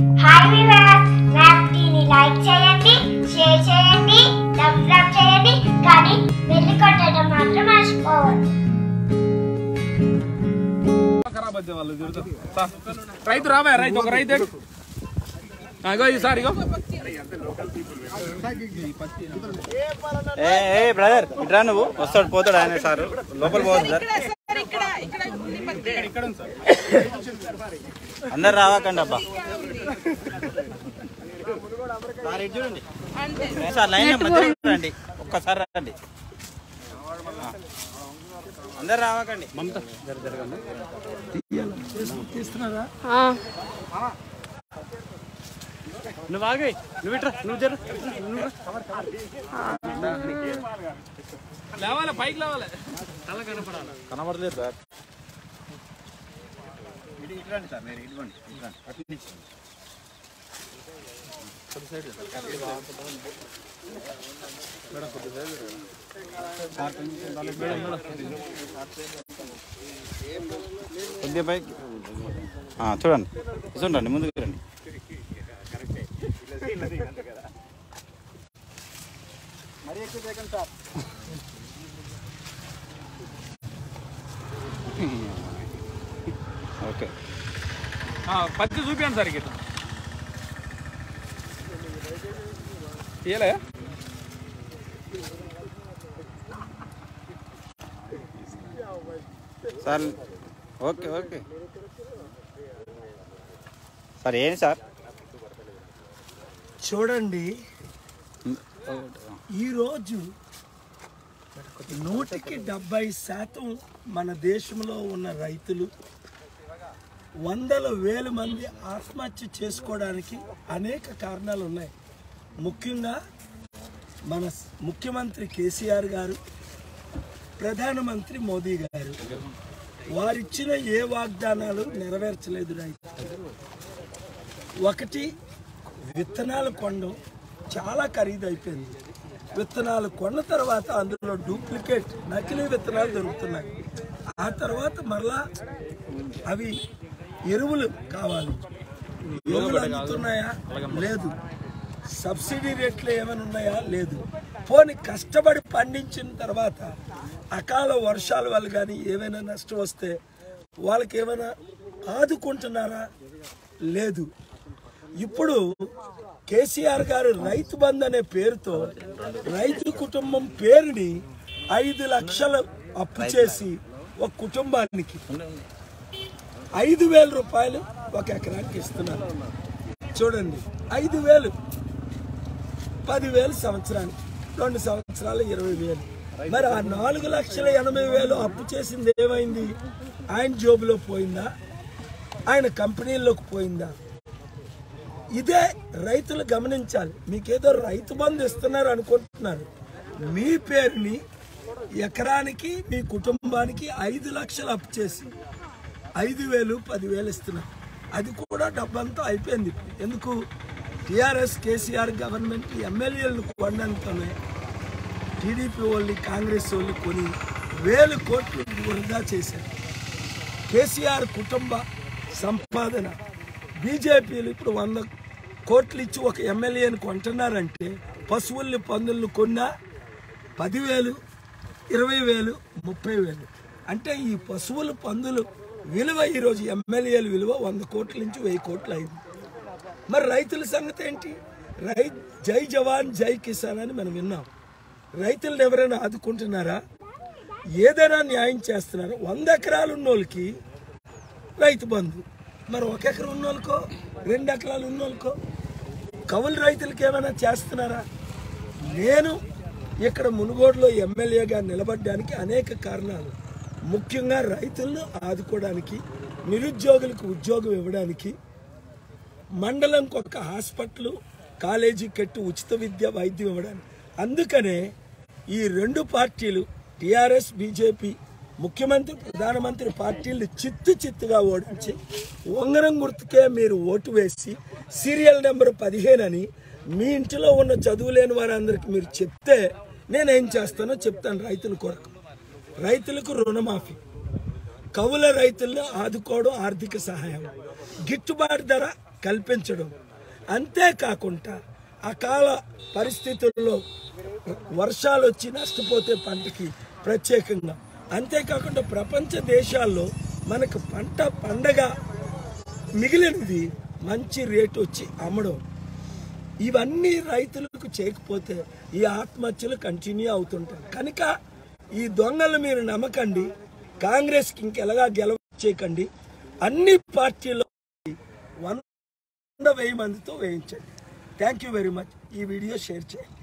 Hi viewers మ్యాప్టీని like చేయండి share చేయండి సబ్స్క్రైబ్ చేయండి కానీ వెళ్ళి కొట్టడం మాత్రం మర్చిపోవద్దు ఖరాబ్ అయితే వాళ్ళు తిరుగుతారు. రా. రైతు రావా రైతు ఒక రైతు ఎడు. ఆ, ఇగో ఈసారి ఇగో ఏ ఏ బ్రదర్ ఇట్రా నువ్వు వస్తాడు పోతాడు ఆయన సార్ లోపల పోవద్దు సార్ అందరు రావకండి అబ్బా సార్ ఇటు చూడండి ఏ సార్ లైన్ మధ్యలో రండి ఒక్కసారి రండి ఆ. అందరు రావకండి నువ్వు ఆగి నువ్వు ఇట్రా నువ్వు జరు నువ్వు రా. లేవాలి పైకి లేవాలి కనబడలేదు సార్ ఇటు ఇటు రండి సార్ మీరు ఇదిగోండి ఇటు రండి. అటు నుంచి. సార్ కొంచెం తల కొద్దిగా పైకి ఆ, చూడండి చూడండి ముందుకు రండి మరీ ఎక్కువ చేయకండి సార్ ఓకే ఆ, పత్తి చూపించండి సార్ ఇట్లా తీయలే సార్ ఓకే ఓకే సార్ ఏంటి సార్ చూడండి ఈరోజు నూటికి డెబ్బై శాతం మన దేశంలో ఉన్న రైతులు వందల వేల మంది ఆత్మహత్య చేసుకోవడానికి అనేక కారణాలు ఉన్నాయి ముఖ్యంగా మన స్- ముఖ్యమంత్రి కేసీఆర్ గారు ప్రధానమంత్రి మోదీ గారు వారిచ్చిన ఏ వాగ్దానాలు నెరవేర్చలేదు రైతులు ఒకటి విత్తనాలు కొనడం చాలా ఖరీదు అయిపోయింది విత్తనాలు కొన్న తర్వాత అందులో డూప్లికేట్ నకిలీ విత్తనాలు దొరుకుతున్నాయి ఆ తర్వాత మరలా అవి ఎరువులు కావాలి ఎరువులు అందుతున్నాయా లేదు సబ్సిడీ రేట్లు ఏమైనా ఉన్నాయా లేదు పోని కష్టపడి పండించిన తర్వాత అకాల వర్షాల వల్ల కానీ ఏమైనా నష్టం వస్తే వాళ్ళకి ఏమైనా ఆదుకుంటున్నారా లేదు ఇప్పుడు కేసీఆర్ గారు రైతు బంధు అనే పేరుతో రైతు కుటుంబం పేరుని ఐదు లక్షలు అప్పు చేసి ఒక కుటుంబానికి ఐదు వేల రూపాయలు ఒక ఎకరానికి ఇస్తున్నారు చూడండి ఐదు వేలు పదివేలు సంవత్సరానికి రెండు సంవత్సరాలు ఇరవై వేలు మరి ఆ నాలుగు లక్షల ఎనభై వేలు అప్పు చేసింది ఏమైంది ఆయన జోబులో పోయిందా ఆయన కంపెనీల్లోకి పోయిందా ఇదే రైతులు గమనించాలి మీకేదో రైతు బంధు ఇస్తున్నారు అనుకుంటున్నారు మీ పేరుని ఎకరానికి మీ కుటుంబానికి ఐదు లక్షలు అప్పు చేసి ఐదు వేలు పదివేలు ఇస్తున్నారు అది కూడా డబ్బంతా అయిపోయింది ఇప్పుడు. ఎందుకు టిఆర్ఎస్ కేసీఆర్ గవర్నమెంట్ ఎమ్మెల్యేలను కొనడంతోనే టీడీపీ వాళ్ళు కాంగ్రెస్ వాళ్ళు కొని వేలు కోట్లు వృధా చేశారు కేసీఆర్ కుటుంబ సంపాదన బీజేపీలు ఇప్పుడు వంద కోట్లు ఇచ్చి ఒక ఎమ్మెల్యేని కొంటున్నారంటే పశువుల్ని పందుల్ని కొన్నా పదివేలు ఇరవై వేలు ముప్పై వేలు అంటే ఈ పశువులు పందులు విలువ ఈరోజు ఎమ్మెల్యేల విలువ వంద కోట్ల నుంచి వెయ్యి కోట్లు అయింది మరి రైతుల సంగతి ఏంటి రై జై జవాన్ జై కిసాన్ అని మనం విన్నాం రైతులను ఎవరైనా ఆదుకుంటున్నారా ఏదైనా న్యాయం చేస్తున్నారు వంద ఎకరాలు ఉన్నోళ్ళకి రైతు బంధు మరి ఒక ఎకరం ఉన్నోళ్ళకో రెండు ఎకరాలు ఉన్నోళ్ళకో కవులు రైతులకి ఏమైనా చేస్తున్నారా నేను ఇక్కడ మునుగోడులో ఎమ్మెల్యేగా నిలబడడానికి అనేక కారణాలు ముఖ్యంగా రైతులను ఆదుకోవడానికి నిరుద్యోగులకు ఉద్యోగం ఇవ్వడానికి మండలంకి ఒక హాస్పిటల్ కాలేజీ కట్టి ఉచిత విద్య వైద్యం ఇవ్వడానికి అందుకనే ఈ రెండు పార్టీలు టిఆర్ఎస్ బీజేపీ ముఖ్యమంత్రి ప్రధానమంత్రి పార్టీలు చిత్తు చిత్తుగా ఓడించి ఉంగరం గుర్తుకే మీరు ఓటు వేసి సీరియల్ నెంబర్ పదిహేను అని మీ ఇంటిలో ఉన్న చదువు లేని వారందరికి మీరు చెప్తే నేనేం చేస్తానో చెప్తాను రైతుల కొరకు రైతులకు రుణమాఫీ కవుల రైతులను ఆదుకోవడం ఆర్థిక సహాయం గిట్టుబాటు ధర కల్పించడం అంతేకాకుండా అకాల పరిస్థితుల్లో వర్షాలు వచ్చి నష్టపోతే పంటకి ప్రత్యేకంగా అంతేకాకుండా ప్రపంచ దేశాల్లో మనకు పంట పండగ మిగిలినది మంచి రేటు వచ్చి అమ్మడం ఇవన్నీ రైతులకు చేయకపోతే ఈ ఆత్మహత్యలు కంటిన్యూ అవుతుంటాయి కనుక ఈ దొంగలు మీరు నమ్మకండి కాంగ్రెస్కి ఇంకెలాగా గెలవ చేయకండి అన్ని పార్టీల్లో వంద వెయ్యి మందితో వేయించండి థ్యాంక్ యూ వెరీ మచ్ ఈ వీడియో షేర్ చేయండి